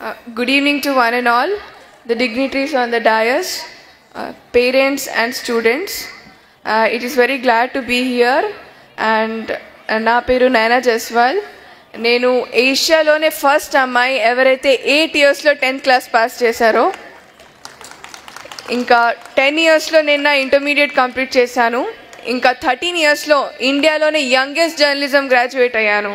Uh, good evening to one and all, the dignitaries on the dais, uh, parents and students. Uh, it is very glad to be here and uh, నా పేరు నైనా జస్వాల్ నేను ఏషియాలోనే first అమ్మాయి ఎవరైతే eight ఇయర్స్లో tenth class pass చేశారో ఇంకా ten ఇయర్స్లో నేను నా ఇంటర్మీడియట్ కంప్లీట్ చేశాను ఇంకా థర్టీన్ ఇయర్స్లో ఇండియాలోనే యంగెస్ట్ జర్నలిజం గ్రాడ్యుయేట్ అయ్యాను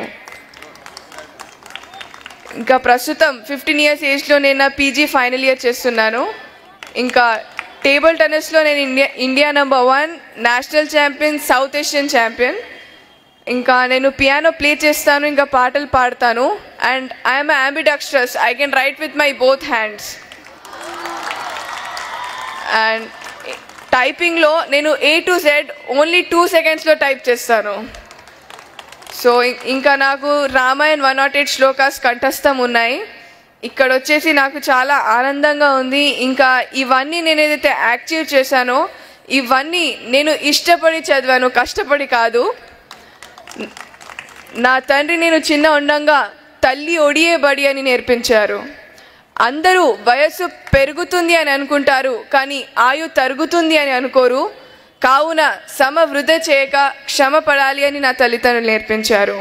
ఇంకా ప్రస్తుతం ఫిఫ్టీన్ ఇయర్స్ ఏజ్లో నేను నా పీజీ ఫైనల్ ఇయర్ చేస్తున్నాను ఇంకా టేబుల్ టెన్నిస్లో నేను India India number one national champion south Asian champion ఇంకా నేను పియానో ప్లే చేస్తాను ఇంకా పాటలు పాడతాను and I'm ambidextrous I can write with my both hands and టైపింగ్లో నేను A to Z only two సెకండ్స్లో టైప్ చేస్తాను సో ఇం- ఇంకా నాకు రామాయణ్ వన్ నాట్ ఎయిట్ శ్లోకాస్ కంఠస్థం ఉన్నాయి ఇక్కడ వచ్చేసి నాకు చాలా ఆనందంగా ఉంది ఇంకా ఇవన్నీ నేను ఏదైతే యాక్టివ్ చేశానో ఇవన్నీ నేను ఇష్టపడి చదివాను కష్టపడి కాదు నా తండ్రి నేను చిన్న ఉండంగా తల్లి ఒడియే బడి అని నేర్పించారు అందరూ వయస్సు పెరుగుతుంది అని అనుకుంటారు కానీ ఆయు తరుగుతుంది అని అనుకోరు కావున సమ వృధ చేయక క్షమ పడాలి అని నా తల్లిదండ్రులు నేర్పించారు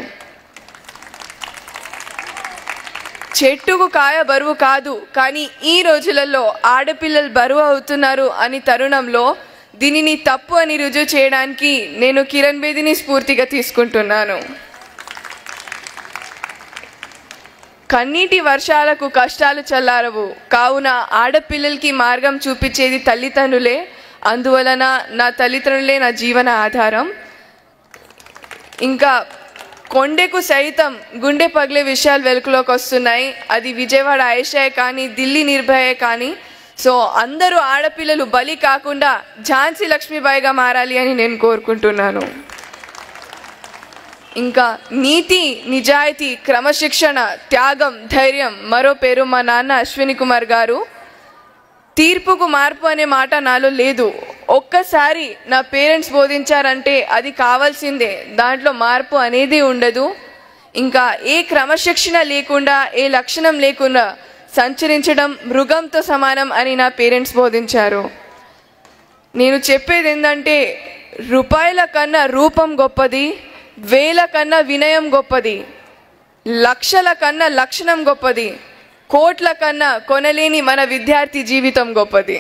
చెట్టుకు కాయ బరువు కాదు కానీ ఈ రోజులలో ఆడపిల్లలు బరువు అవుతున్నారు అని తరుణంలో దీనిని తప్పు అని రుజువు చేయడానికి నేను కిరణ్ బేదిని స్ఫూర్తిగా తీసుకుంటున్నాను కన్నీటి వర్షాలకు కష్టాలు చల్లారవు కావున ఆడపిల్లలకి మార్గం చూపించేది తల్లిదండ్రులే అందువలన నా తల్లిదండ్రులే నా జీవన ఆధారం ఇంకా కొండెకు సైతం గుండె పగిలే విషయాలు వెలుగులోకి వస్తున్నాయి అది విజయవాడ ఆయేషాయే కానీ ఢిల్లీ నిర్భయే కానీ సో అందరూ ఆడపిల్లలు బలి కాకుండా ఝాన్సీ లక్ష్మీబాయిగా మారాలి అని నేను కోరుకుంటున్నాను ఇంకా నీతి నిజాయితీ క్రమశిక్షణ త్యాగం ధైర్యం మరో పేరు మా నాన్న అశ్విని కుమార్ గారు తీర్పుకు మార్పు అనే మాట నాలో లేదు ఒక్కసారి నా పేరెంట్స్ బోధించారంటే అది కావాల్సిందే దాంట్లో మార్పు అనేది ఉండదు ఇంకా ఏ క్రమశిక్షణ లేకుండా ఏ లక్షణం లేకుండా సంచరించడం మృగంతో సమానం అని నా పేరెంట్స్ బోధించారు నేను చెప్పేది ఏంటంటే రూపాయల కన్నా రూపం గొప్పది వేల కన్నా వినయం గొప్పది లక్షల కన్నా లక్షణం గొప్పది కోట్ల కన్నా కొనలేని మన విద్యార్థి జీవితం గొప్పది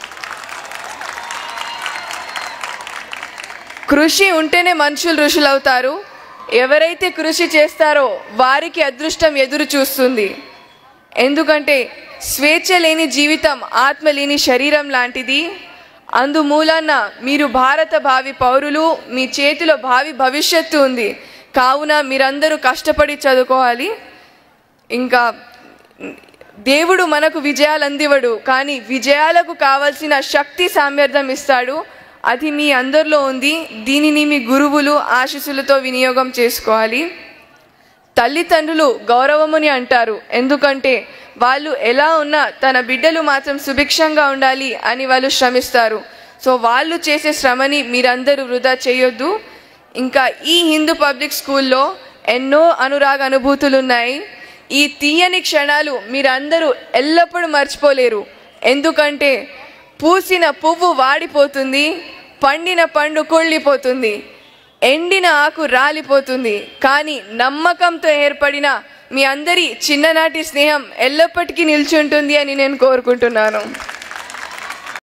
కృషి ఉంటేనే మనుషులు ఋషులు అవుతారు ఎవరైతే కృషి చేస్తారో వారికి అదృష్టం ఎదురు చూస్తుంది ఎందుకంటే స్వేచ్ఛ లేని జీవితం ఆత్మ లేని శరీరం లాంటిది అందుమూలన మీరు భారత భావి పౌరులు మీ చేతిలో భావి భవిష్యత్తు ఉంది కావున మీరందరూ కష్టపడి చదువుకోవాలి ఇంకా దేవుడు మనకు విజయాలు అందివడు కానీ విజయాలకు కావలసిన శక్తి సామర్థ్యం ఇస్తాడు అది మీ అందరిలో ఉంది దీనిని మీ గురువులు ఆశీస్సులతో వినియోగం చేసుకోవాలి తల్లిదండ్రులు గౌరవముని అంటారు ఎందుకంటే వాళ్ళు ఎలా ఉన్నా తన బిడ్డలు మాత్రం సుభిక్షంగా ఉండాలి అని వాళ్ళు శ్రమిస్తారు సో వాళ్ళు చేసే శ్రమని మీరందరూ వృధా చేయొద్దు ఇంకా ఈ హిందూ పబ్లిక్ స్కూల్లో ఎన్నో అనురాగ అనుభూతులు ఉన్నాయి ఈ తీయని క్షణాలు మీరందరూ ఎల్లప్పుడూ మర్చిపోలేరు ఎందుకంటే పూసిన పువ్వు వాడిపోతుంది పండిన పండు కుళ్ళిపోతుంది ఎండిన ఆకు రాలిపోతుంది కానీ నమ్మకంతో ఏర్పడిన మీ అందరి చిన్ననాటి స్నేహం ఎల్లప్పటికీ నిలిచి ఉంటుంది అని నేను కోరుకుంటున్నాను